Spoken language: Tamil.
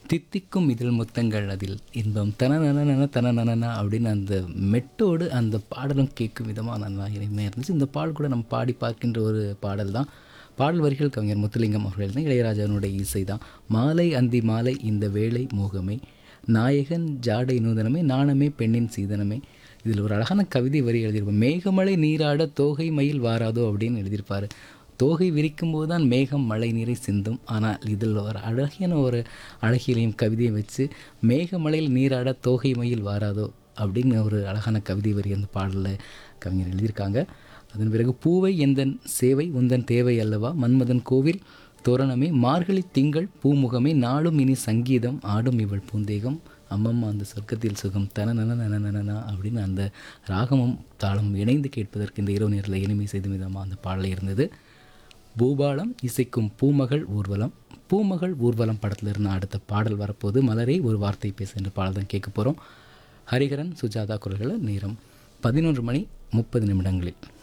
தித்திக்கும் இதழ் முத்தங்கள் அதில் இன்பம் தனநன தனநன அப்படின்னு அந்த மெட்டோடு அந்த பாடலும் கேட்கும் விதமாக நல்லா இனிமையாக இருந்துச்சு இந்த பாடல் கூட நம்ம பாடி பார்க்கின்ற ஒரு பாடல் தான் பாடல் வரிகள் கவிஞர் முத்துலிங்கம் அவர்கள் தான் இளையராஜாவினுடைய இசை தான் மாலை அந்தி மாலை இந்த வேளை மோகமே நாயகன் ஜாடை நூதனமே நாணமே பெண்ணின் சீதனமே இதில் ஒரு அழகான கவிதை வரி எழுதியிருப்போம் மேகமலை நீராட தோகை மயில் வாராதோ அப்படின்னு எழுதியிருப்பார் தோகை விரிக்கும் போது தான் மேகம் மழை நீரை சிந்தும் ஆனால் இதில் ஒரு அழகியான ஒரு அழகியலையும் கவிதையை வச்சு மேகமலையில் நீராட தோகை மயில் வாராதோ அப்படின்னு ஒரு அழகான கவிதை வரி அந்த பாடலில் கவிஞர் எழுதியிருக்காங்க அதன் பிறகு பூவை எந்தன் சேவை உந்தன் தேவை அல்லவா மன்மதன் கோவில் தோரணமே மார்கழி திங்கள் பூமுகமே நாடும் இனி சங்கீதம் ஆடும் இவள் பூந்தேகம் அம்மம்மா அந்த சொர்க்கத்தில் சுகம் தன நன நன நனனா அப்படின்னு அந்த ராகமும் தாளம் இணைந்து கேட்பதற்கு இந்த இரவு நேரில் இனிமை செய்து விதமாக அந்த பாடல் இருந்தது பூபாலம் இசைக்கும் பூமகள் ஊர்வலம் பூமகள் ஊர்வலம் படத்தில் இருந்து அடுத்த பாடல் வரப்போது மலரே ஒரு வார்த்தை பேசு என்ற பாடல் தான் கேட்க போகிறோம் ஹரிஹரன் சுஜாதா குரல்களை நேரம் பதினொன்று மணி முப்பது நிமிடங்களில்